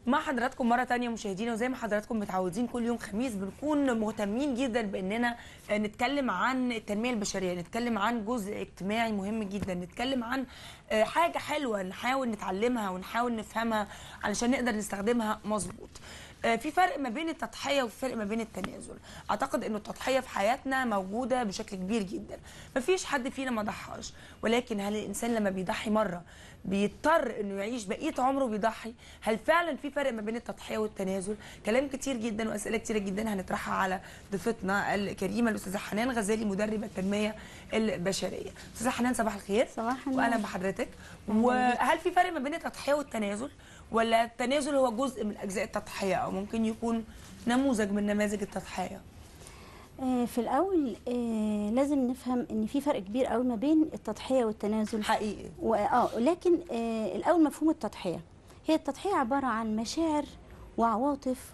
مع حضراتكم مرة تانية مشاهدينا وزي ما حضراتكم متعودين كل يوم خميس بنكون مهتمين جدا باننا نتكلم عن التنمية البشرية نتكلم عن جزء اجتماعي مهم جدا نتكلم عن آه، حاجة حلوة نحاول نتعلمها ونحاول نفهمها علشان نقدر نستخدمها مظبوط آه، في فرق ما بين التضحيه وفي فرق ما بين التنازل اعتقد انه التضحيه في حياتنا موجوده بشكل كبير جدا مفيش حد فينا ما ضحاش ولكن هل الانسان لما بيضحي مره بيضطر انه يعيش بقيه عمره بيضحي هل فعلا في فرق ما بين التضحيه والتنازل كلام كتير جدا واسئله كتيره جدا هنطرحها على ضيفتنا الكريمه الاستاذه حنان غزالي مدربه التنميه البشريه استاذه حنان صباح الخير صباح النور. واهلا بحضرتك وهل في فرق ما بين التضحيه والتنازل ولا التنازل هو جزء من اجزاء التضحيه او ممكن يكون نموذج من نماذج التضحيه آه، في الاول آه، لازم نفهم ان في فرق كبير قوي ما بين التضحيه والتنازل حقيقي و- اه لكن آه، الاول مفهوم التضحيه هي التضحيه عباره عن مشاعر وعواطف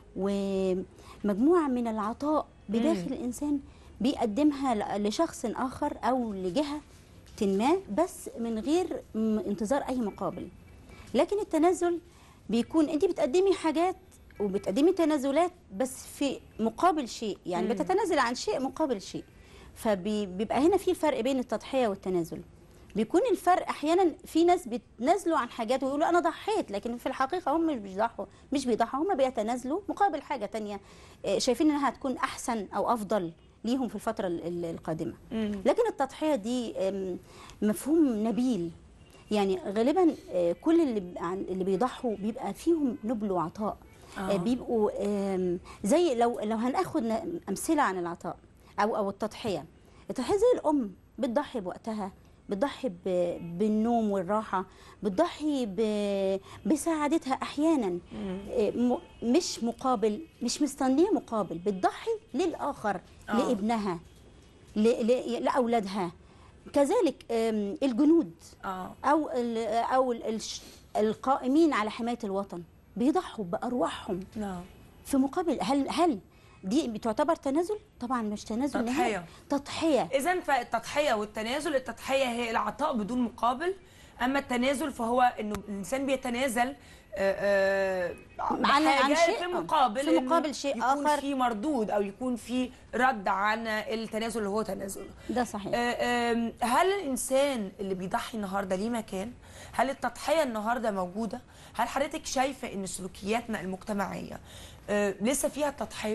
ومجموعه من العطاء بداخل مم. الانسان بيقدمها ل- لشخص اخر او لجهه ما بس من غير م- انتظار اي مقابل لكن التنازل بيكون انت بتقدمي حاجات وبتقدمي تنازلات بس في مقابل شيء يعني مم. بتتنازل عن شيء مقابل شيء فبيبقى هنا في فرق بين التضحيه والتنازل بيكون الفرق احيانا في ناس بيتنازلوا عن حاجات ويقولوا انا ضحيت لكن في الحقيقه هم مش بيضحوا مش بيضحوا هم بيتنازلوا مقابل حاجه تانية آه، شايفين انها هتكون احسن او افضل ليهم في الفتره ال- ال- القادمه مم. لكن التضحيه دي آم، مفهوم نبيل يعني غالبا آه، كل اللي ب- عن- اللي بيضحوا بيبقى فيهم نبل وعطاء آه. آه. بيبقوا آم، زي لو لو هناخد ن- امثله عن العطاء او او التضحيه التضحيه زي الام بتضحي بوقتها بتضحي ب- بالنوم والراحه بتضحي ب- بسعادتها احيانا آه، م- مش مقابل مش مستنيه مقابل بتضحي للاخر آه. لابنها ل- ل- لاولادها كذلك آم، الجنود اه او ال او ال الش- القائمين على حمايه الوطن بيضحوا بارواحهم نعم في مقابل هل هل دي بتعتبر تنازل؟ طبعا مش تنازل تضحية. نهائي تضحيه اذا فالتضحيه والتنازل التضحيه هي العطاء بدون مقابل اما التنازل فهو انه الانسان بيتنازل آه، آه، عن- عن بحاجة شيء، في آه. مقابل في إنه مقابل شيء يكون آخر. في مردود او يكون في رد عن التنازل اللي هو تنازله ده صحيح آه، آم، هل الانسان اللي بيضحي النهارده ليه مكان؟ هل التضحيه النهارده موجوده؟ هل حضرتك شايفه ان سلوكياتنا المجتمعيه آه، لسه فيها التضحيه؟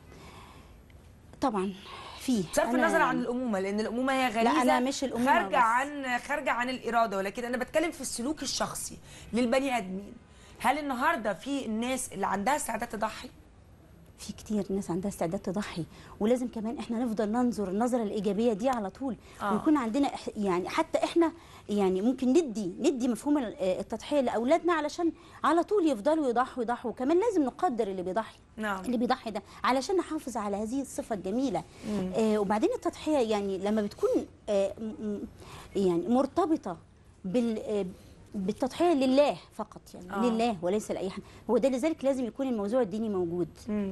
طبعا فيه بصرف أنا- النظر عن الامومه لان الامومه هي غريزه أنا مش الأمومة خارجه بس. عن خارجه عن الاراده ولكن انا بتكلم في السلوك الشخصي للبني ادمين هل النهارده في الناس اللي عندها استعداد تضحي في كتير ناس عندها استعداد تضحي ولازم كمان احنا نفضل ننظر النظره الايجابيه دي على طول آه. آه. ويكون عندنا إح- يعني حتى احنا يعني ممكن ندي ندي مفهوم ال- آه، التضحيه لاولادنا علشان على طول يفضلوا يضحوا يضحوا وكمان لازم نقدر اللي بيضحي نعم اللي بيضحي ده علشان نحافظ على هذه الصفه الجميله آه وبعدين التضحيه يعني لما بتكون آه م- م- يعني مرتبطه بال آه بالتضحيه لله فقط يعني آه. آه. لله وليس لاي حد هو ده لذلك لازم يكون الموضوع الديني موجود مم.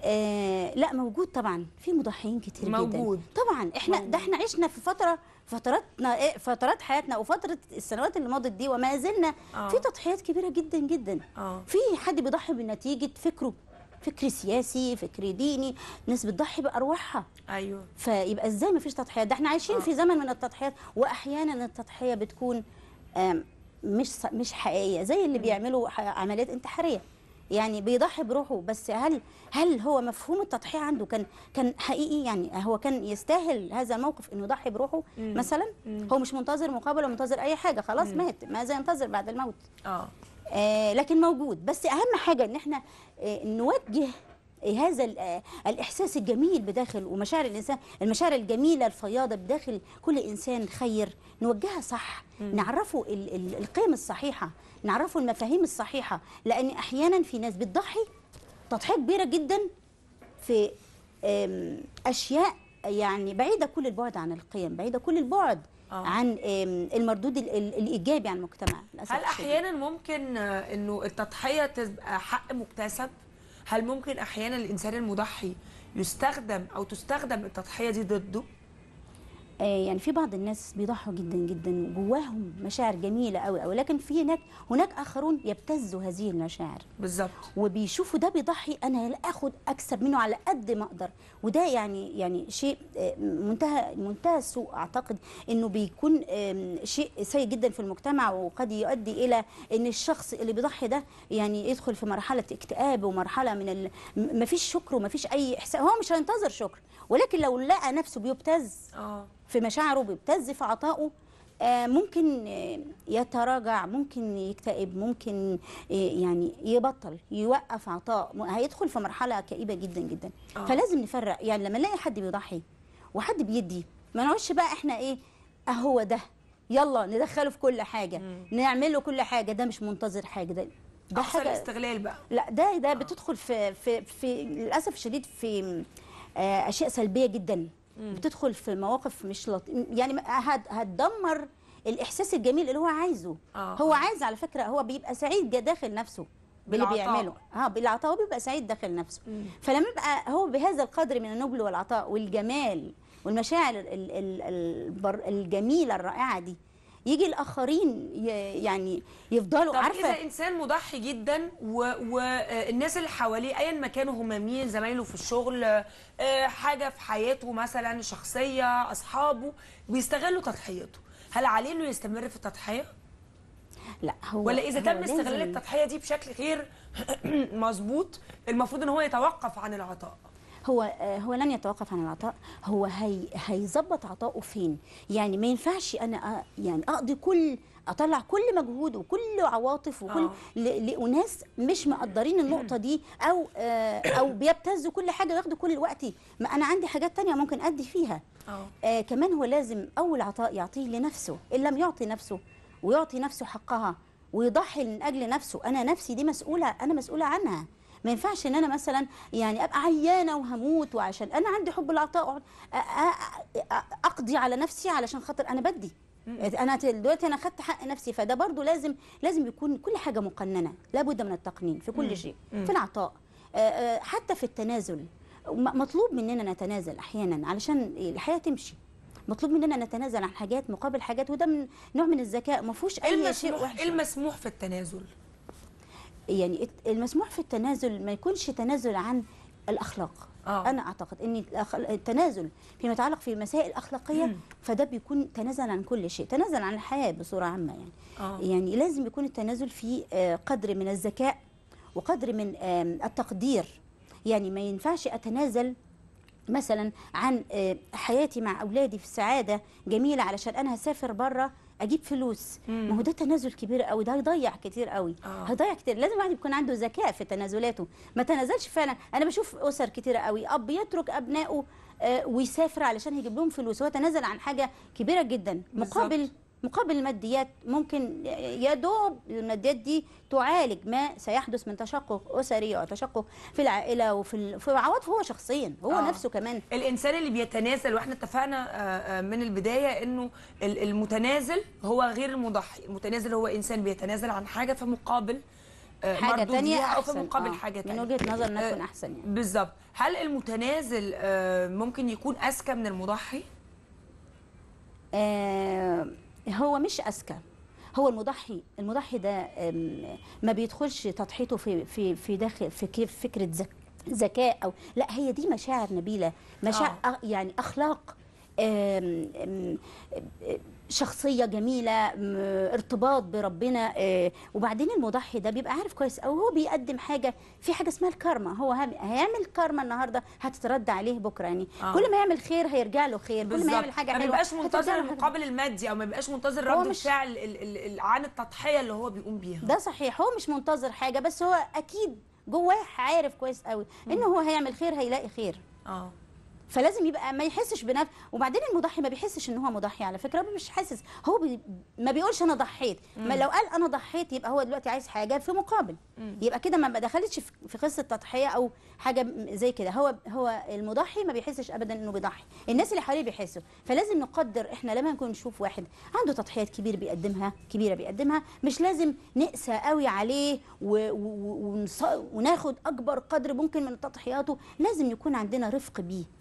آه لا موجود طبعا في مضحيين كتير موجود. جدا طبعا احنا موجود. ده احنا عشنا في فتره فتراتنا إيه فترات حياتنا وفتره السنوات اللي مضت دي وما زلنا آه. في تضحيات كبيره جدا جدا اه في حد بيضحي بنتيجه فكره فكر سياسي فكر ديني ناس بتضحي بارواحها ايوه فيبقى ازاي ما فيش تضحيات ده احنا عايشين آه. في زمن من التضحيات واحيانا التضحيه بتكون آم، مش ص- مش حقيقيه زي اللي بيعملوا ح- عمليات انتحاريه يعني بيضحي بروحه بس هل هل هو مفهوم التضحيه عنده كان كان حقيقي يعني هو كان يستاهل هذا الموقف انه يضحي بروحه مم. مثلا مم. هو مش منتظر مقابل ولا منتظر اي حاجه خلاص مم. مات ماذا ينتظر بعد الموت اه آه لكن موجود بس اهم حاجه ان احنا آه نوجه هذا ال- آه، الاحساس الجميل بداخل ومشاعر الانسان المشاعر الجميله الفياضه بداخل كل انسان خير نوجهها صح نعرفه ال- ال- القيم الصحيحه نعرفه المفاهيم الصحيحه لان احيانا في ناس بتضحي تضحيه كبيره جدا في آم، اشياء يعني بعيده كل البعد عن القيم بعيده كل البعد آه. عن آم، المردود ال- ال- الايجابي عن المجتمع للأسف هل الشديد. احيانا ممكن آه، انه التضحيه تبقى حق مكتسب هل ممكن احيانا الانسان المضحي يستخدم او تستخدم التضحيه دي ضده آه، يعني في بعض الناس بيضحوا جدا جدا جواهم مشاعر جميله قوي قوي لكن في هناك هناك اخرون يبتزوا هذه المشاعر بالظبط وبيشوفوا ده بيضحي انا لا اخد اكسب منه على قد ما اقدر وده يعني يعني شيء آه، منتهى منتهى السوء اعتقد انه بيكون آم، شيء سيء جدا في المجتمع وقد يؤدي الى ان الشخص اللي بيضحي ده يعني يدخل في مرحله اكتئاب ومرحله من ال... ما فيش شكر وما فيش اي احساس هو مش هينتظر شكر ولكن لو لقى نفسه بيبتز اه في مشاعره بيبتز في عطائه آه، ممكن آه، يتراجع ممكن يكتئب ممكن آه، يعني يبطل يوقف عطاء م- هيدخل في مرحله كئيبه جدا جدا آه. فلازم نفرق يعني لما نلاقي حد بيضحي وحد بيدي ما نقعدش بقى احنا ايه اهو ده يلا ندخله في كل حاجه نعمل له كل حاجه ده مش منتظر حاجه ده ده احسن حاجه استغلال بقى لا ده ده بتدخل في في في للاسف الشديد في آه، اشياء سلبيه جدا بتدخل في مواقف مش لط... يعني هت... هتدمر الاحساس الجميل اللي هو عايزه آه. هو عايز على فكره هو بيبقى سعيد جا- داخل نفسه باللي بالعطاء. بيعمله اه بالعطاء هو بيبقى سعيد داخل نفسه فلما يبقى هو بهذا القدر من النبل والعطاء والجمال والمشاعر ال... ال... البر... الجميله الرائعه دي يجي الاخرين ي... يعني يفضلوا طب عارفه اذا انسان مضحي جدا والناس اللي حواليه ايا ما كانوا هم مين زمايله في الشغل آه، حاجه في حياته مثلا شخصيه اصحابه بيستغلوا تضحيته هل عليه انه يستمر في التضحيه لا هو ولا اذا هو تم استغلال لازم- التضحيه دي بشكل غير مظبوط المفروض ان هو يتوقف عن العطاء هو آه، هو لن يتوقف عن العطاء هو هي هيظبط عطائه فين يعني ما ينفعش انا أ- يعني اقضي كل اطلع كل مجهود وكل عواطف وكل آه. ل- لاناس مش مقدرين النقطه دي او آه، او بيبتزوا كل حاجه وياخدوا كل وقتي ما انا عندي حاجات تانية ممكن ادي فيها اه آه كمان هو لازم اول عطاء يعطيه لنفسه ان لم يعطي نفسه ويعطي نفسه حقها ويضحي من اجل نفسه انا نفسي دي مسؤوله انا مسؤوله عنها ما ينفعش ان انا مثلا يعني ابقى عيانه وهموت وعشان انا عندي حب العطاء أقعد أ- أ- أ- اقضي على نفسي علشان خاطر انا بدي انا دلوقتي انا خدت حق نفسي فده برضو لازم لازم يكون كل حاجه مقننه لابد من التقنين في كل شيء في العطاء آه، آه، حتى في التنازل م- مطلوب مننا نتنازل احيانا علشان الحياه تمشي مطلوب مننا نتنازل عن حاجات مقابل حاجات وده من نوع من الذكاء ما فيهوش ايه اي شيء المسموح وحش ايه المسموح في التنازل يعني الت- المسموح في التنازل ما يكونش تنازل عن الاخلاق آه. انا اعتقد ان الأخ- التنازل فيما يتعلق في مسائل اخلاقيه فده بيكون تنازل عن كل شيء تنازل عن الحياه بصوره عامه يعني آه. يعني لازم يكون التنازل فيه آه، قدر من الذكاء وقدر من آم، التقدير يعني ما ينفعش اتنازل مثلا عن آه، حياتي مع اولادي في سعاده جميله علشان انا هسافر بره اجيب فلوس ما هو ده تنازل كبير قوي ده هيضيع كتير قوي آه. هيضيع كتير لازم الواحد يكون عنده ذكاء في تنازلاته ما تنازلش فعلا انا بشوف اسر كتيره قوي اب يترك ابنائه آه، ويسافر علشان يجيب لهم فلوس هو تنازل عن حاجه كبيره جدا بالظبط. مقابل مقابل الماديات ممكن يا دوب الماديات دي تعالج ما سيحدث من تشقق اسري او تشقق في العائله وفي ال- في عواطفه هو شخصيا هو آه. نفسه كمان الانسان اللي بيتنازل واحنا اتفقنا آه، آه، من البدايه انه ال- المتنازل هو غير المضحي المتنازل هو انسان بيتنازل عن حاجه في مقابل آه، حاجه مردود تانية ليها او في احسن مقابل آه. حاجه من تانية وجهه نظر انها آه، تكون احسن يعني بالظبط هل المتنازل آه، ممكن يكون اذكى من المضحي آه هو مش اذكى هو المضحي المضحي ده آم، ما بيدخلش تضحيته في في في داخل في كيف فكره ذك- ذكاء او لا هي دي مشاعر نبيله مشاعر آه. آه. يعني اخلاق آم، آم، آم، شخصيه جميله آم، ارتباط بربنا آه، وبعدين المضحي ده بيبقى عارف كويس او هو بيقدم حاجه في حاجه اسمها الكارما هو هم- هيعمل كارما النهارده هتترد عليه بكره يعني آه. كل ما يعمل خير هيرجع له خير كل ما بالظبط يعمل حاجه ما حلوه بيبقاش هترجع منتظر له حاجة. المقابل المادي او ما بيبقاش منتظر هو رد مش- الفعل ال- ال- ال- عن التضحيه اللي هو بيقوم بيها ده صحيح هو مش منتظر حاجه بس هو اكيد جواه عارف كويس قوي ان هو هيعمل خير هيلاقي خير اه فلازم يبقى ما يحسش بنفس وبعدين المضحي ما بيحسش ان هو مضحي على فكره هو مش حاسس هو بي... ما بيقولش انا ضحيت ما لو قال انا ضحيت يبقى هو دلوقتي عايز حاجه في مقابل يبقى كده ما دخلتش في- في قصه تضحيه او حاجه م- زي كده هو هو المضحي ما بيحسش ابدا انه بيضحي الناس اللي حواليه بيحسوا فلازم نقدر احنا لما نكون نشوف واحد عنده تضحيات كبير بيقدمها كبيره بيقدمها مش لازم نقسى قوي عليه و... و... ونص... وناخد اكبر قدر ممكن من تضحياته لازم يكون عندنا رفق بيه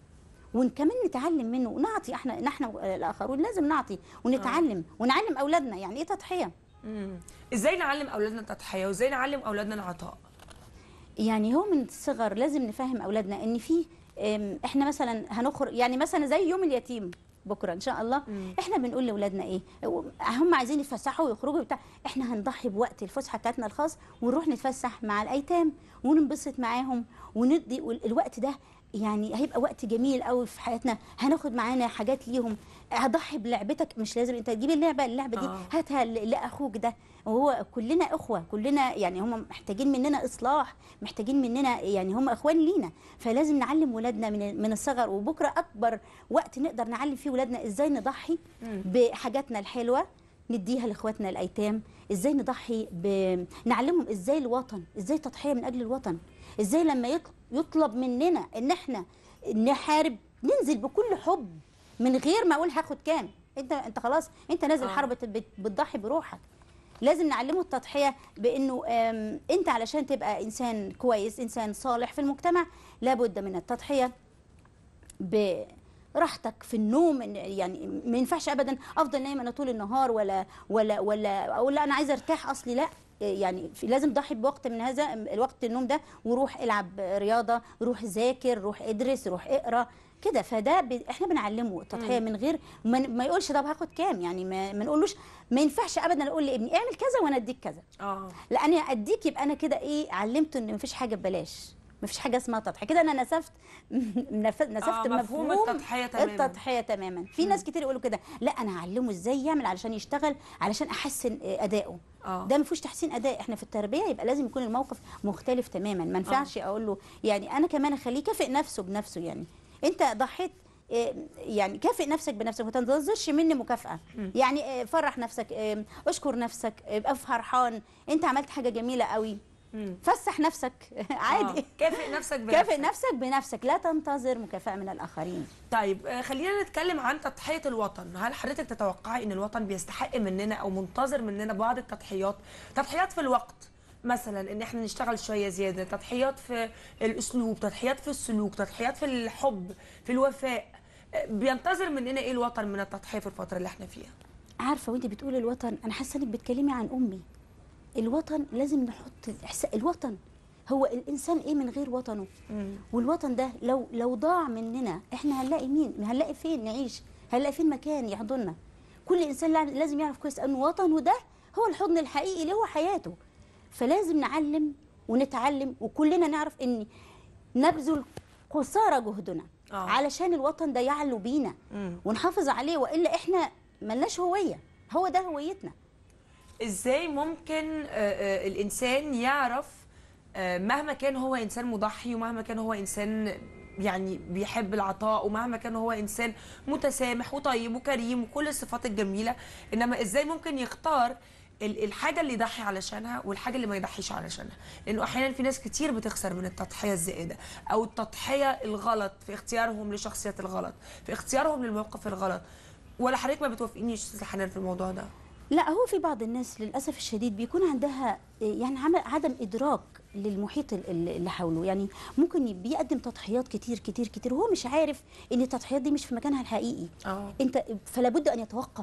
وكمان نتعلم منه ونعطي احنا نحن الاخرون لازم نعطي ونتعلم ونعلم اولادنا يعني ايه تضحيه مم. ازاي نعلم اولادنا التضحيه وازاي نعلم اولادنا العطاء يعني هو من الصغر لازم نفهم اولادنا ان في ام، احنا مثلا هنخرج يعني مثلا زي يوم اليتيم بكره ان شاء الله مم. احنا بنقول لاولادنا ايه هم عايزين يتفسحوا ويخرجوا بتاع احنا هنضحي بوقت الفسحه بتاعتنا الخاص ونروح نتفسح مع الايتام وننبسط معاهم وندي وال- الوقت ده يعني هيبقى وقت جميل قوي في حياتنا هناخد معانا حاجات ليهم هضحي بلعبتك مش لازم انت تجيب اللعبه اللعبه دي آه. هاتها ل- لاخوك ده وهو كلنا اخوه كلنا يعني هم محتاجين مننا اصلاح محتاجين مننا يعني هم اخوان لينا فلازم نعلم ولادنا من من الصغر وبكره اكبر وقت نقدر نعلم فيه ولادنا ازاي نضحي مم. بحاجاتنا الحلوه نديها لاخواتنا الايتام ازاي نضحي ب... نعلمهم ازاي الوطن ازاي تضحيه من اجل الوطن ازاي لما يطلب, يطلب مننا ان احنا نحارب ننزل بكل حب من غير ما اقول هاخد كام انت انت خلاص انت نازل آه. حرب بت- بت- بتضحي بروحك لازم نعلمه التضحيه بانه آم، انت علشان تبقى انسان كويس انسان صالح في المجتمع لابد من التضحيه براحتك في النوم إن- يعني ما ينفعش ابدا افضل نايمه انا طول النهار ولا ولا ولا اقول لا انا عايزه ارتاح اصلي لا يعني في- لازم ضحي بوقت من هذا الوقت النوم ده وروح العب رياضه روح ذاكر روح ادرس روح اقرا كده فده ب... احنا بنعلمه التضحيه من غير ما, ما يقولش طب هاخد كام يعني ما, ما نقولوش ما ينفعش ابدا اقول لابني اعمل كذا وانا اديك كذا اه لا انا اديك يبقى انا كده ايه علمته ان مفيش حاجه ببلاش مفيش حاجه اسمها تضحيه كده انا نسفت نف- نسفت آه، مفهوم التضحية تماماً. التضحيه تماما في ناس كتير يقولوا كده لا انا هعلمه ازاي يعمل علشان يشتغل علشان احسن آه، اداؤه اه ده ما فيهوش تحسين اداء احنا في التربيه يبقى لازم يكون الموقف مختلف تماما ما ينفعش اقول له يعني انا كمان اخليه يكافئ نفسه بنفسه يعني انت ضحيت آه، يعني كافئ نفسك بنفسك ما تنتظرش مني مكافاه يعني آه، فرح نفسك آه، اشكر نفسك آه، ابقى فرحان انت عملت حاجه جميله قوي مم. فسح نفسك عادي آه. كافئ نفسك بنفسك كافئ نفسك بنفسك لا تنتظر مكافاه من الاخرين طيب آه، خلينا نتكلم عن تضحية الوطن هل حضرتك تتوقعي ان الوطن بيستحق مننا او منتظر مننا بعض التضحيات تضحيات في الوقت مثلا ان احنا نشتغل شويه زياده تضحيات في الاسلوب تضحيات في السلوك تضحيات في الحب في الوفاء آه، بينتظر مننا ايه الوطن من التضحيه في الفتره اللي احنا فيها عارفه وانت بتقولي الوطن انا حاسه انك بتكلمي عن امي الوطن لازم نحط الإحسا- الوطن هو الانسان ايه من غير وطنه والوطن ده لو لو ضاع مننا احنا هنلاقي مين هنلاقي فين نعيش هنلاقي فين مكان يحضننا كل انسان لع- لازم يعرف كويس ان وطنه ده هو الحضن الحقيقي اللي هو حياته فلازم نعلم ونتعلم وكلنا نعرف ان نبذل قصارى جهدنا آه. علشان الوطن ده يعلو بينا مم. ونحافظ عليه والا احنا ملناش هويه هو ده هويتنا ازاي ممكن آه، آه، الانسان يعرف آه، مهما كان هو انسان مضحي ومهما كان هو انسان يعني بيحب العطاء ومهما كان هو انسان متسامح وطيب وكريم وكل الصفات الجميله انما ازاي ممكن يختار ال- الحاجه اللي يضحي علشانها والحاجه اللي ما يضحيش علشانها لانه احيانا في ناس كتير بتخسر من التضحيه الزائده او التضحيه الغلط في اختيارهم لشخصيات الغلط في اختيارهم للموقف الغلط ولا حضرتك ما بتوافقينيش استاذ حنان في الموضوع ده لا هو في بعض الناس للاسف الشديد بيكون عندها يعني عمل عدم ادراك للمحيط ال- ال- اللي حوله يعني ممكن ي- بيقدم تضحيات كتير كتير كتير وهو مش عارف ان التضحيات دي مش في مكانها الحقيقي اه انت فلا بد ان يتوقف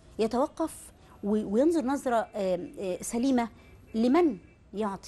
يتوقف و- وينظر نظره آم، آه، سليمه لمن يعطي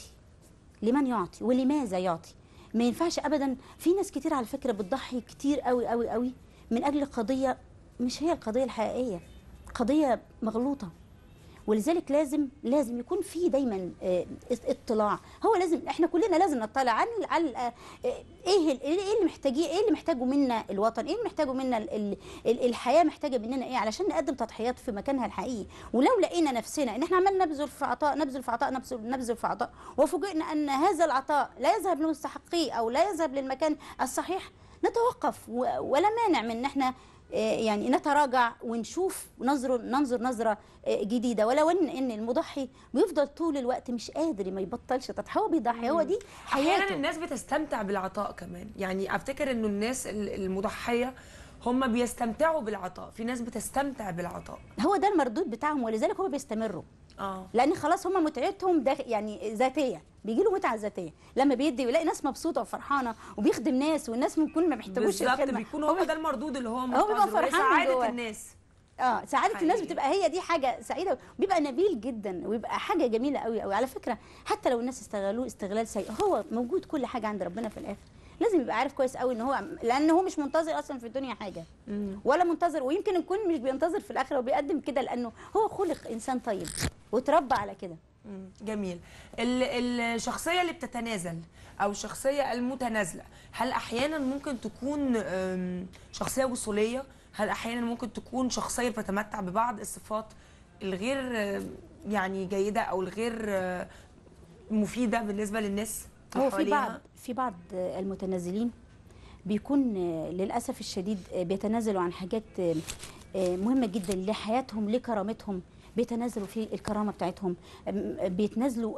لمن يعطي ولماذا يعطي ما ينفعش ابدا في ناس كتير على فكره بتضحي كتير قوي قوي قوي من اجل قضيه مش هي القضيه الحقيقيه قضيه مغلوطه ولذلك لازم لازم يكون في دايما آه، اطلاع هو لازم احنا كلنا لازم نطلع عن على آه، ايه ال- ايه اللي محتاجيه ايه اللي محتاجه منا الوطن ايه اللي محتاجه منا ال- ال- ال- الحياه محتاجه مننا ايه علشان نقدم تضحيات في مكانها الحقيقي ولو لقينا نفسنا ان احنا عمال نبذل في عطاء نبذل في عطاء نبذل نبذل في عطاء وفوجئنا ان هذا العطاء لا يذهب لمستحقيه او لا يذهب للمكان الصحيح نتوقف و- ولا مانع من ان احنا آه، يعني نتراجع ونشوف ننظر ننظر نظره آه، جديده ولو ان ان المضحي بيفضل طول الوقت مش قادر ما يبطلش تضحيه هو بيضحي هو دي احيانا حياته الناس بتستمتع بالعطاء كمان يعني افتكر انه الناس ال- المضحيه هم بيستمتعوا بالعطاء في ناس بتستمتع بالعطاء هو ده المردود بتاعهم ولذلك هم بيستمروا اه لان خلاص هم متعتهم ده يعني ذاتيه بيجي له متعه ذاتيه لما بيدي ويلاقي ناس مبسوطه وفرحانه وبيخدم ناس والناس ممكن ما بيحتاجوش بالظبط الخدمه بيكون هو ده المردود اللي هو بيبقى منتظره وهي فرحان من سعاده جواه. الناس اه سعاده الناس حقيقي. بتبقى هي دي حاجه سعيده بيبقى نبيل جدا ويبقى حاجه جميله قوي قوي على فكره حتى لو الناس استغلوه استغلال سيء هو موجود كل حاجه عند ربنا في الاخر لازم يبقى عارف كويس قوي ان هو لان هو مش منتظر اصلا في الدنيا حاجه ولا منتظر ويمكن يكون مش بينتظر في الاخره وبيقدم كده لانه هو خلق انسان طيب وتربى على كده مم، جميل ال- الشخصيه اللي بتتنازل او الشخصيه المتنازله هل احيانا ممكن تكون أم، شخصيه وصوليه هل احيانا ممكن تكون شخصيه بتتمتع ببعض الصفات الغير أم، يعني جيده او الغير أه، مفيده بالنسبه للناس اللي هو في حواليها؟ بعض في بعض المتنازلين بيكون للاسف الشديد بيتنازلوا عن حاجات مهمه جدا لحياتهم لكرامتهم بيتنازلوا في الكرامه بتاعتهم بيتنازلوا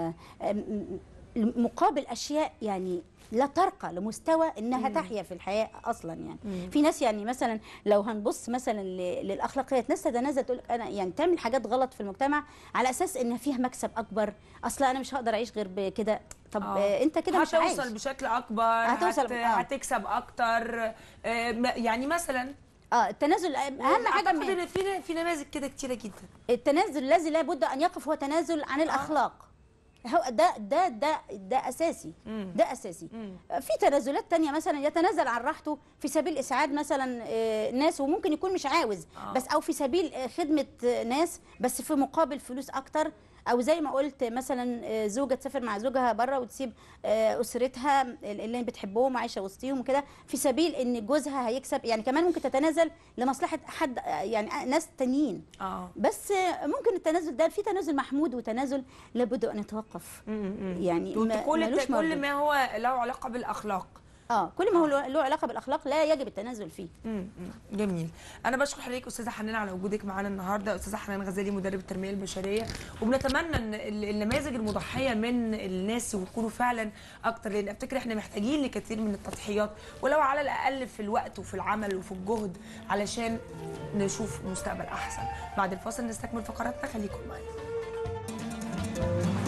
مقابل اشياء يعني لا ترقى لمستوى انها تحيا في الحياه اصلا يعني مم. في ناس يعني مثلا لو هنبص مثلا ل- للاخلاقيات ناس تتنازل تقول لك انا يعني تعمل حاجات غلط في المجتمع على اساس ان فيها مكسب اكبر اصل انا مش هقدر اعيش غير بكده طب آه. آه. انت كده مش عايش هتوصل بشكل اكبر هتوصل- هت... آه. هتكسب اكتر آه، م- يعني مثلا اه التنازل اهم حاجه أعتقد من ان في في نماذج كده كتيره جدا التنازل الذي لابد ان يقف هو تنازل عن الاخلاق هو ده ده ده ده اساسي مم. ده اساسي مم. في تنازلات تانية مثلا يتنازل عن راحته في سبيل اسعاد مثلا آه، ناس وممكن يكون مش عاوز آه. بس او في سبيل آه، خدمه آه، ناس بس في مقابل فلوس اكتر او زي ما قلت مثلا آه، زوجه تسافر مع زوجها بره وتسيب آه، اسرتها اللي بتحبهم وعايشه وسطيهم وكده في سبيل ان جوزها هيكسب يعني كمان ممكن تتنازل لمصلحه حد آه، يعني آه، ناس تانيين اه بس آه، ممكن التنازل ده في تنازل محمود وتنازل لابد ان يتوقف يعني ما- كل ملوش كل مردود. ما هو له علاقه بالاخلاق اه كل ما هو له له علاقه بالاخلاق لا يجب التنازل فيه مم، مم. جميل انا بشكر حضرتك استاذه حنان على وجودك معانا النهارده استاذه حنان غزالي مدرب التنميه البشريه وبنتمنى ان ال- النماذج المضحيه من الناس يكونوا فعلا اكتر لان افتكر احنا محتاجين لكثير من التضحيات ولو على الاقل في الوقت وفي العمل وفي الجهد علشان نشوف مستقبل احسن بعد الفاصل نستكمل فقراتنا خليكم معانا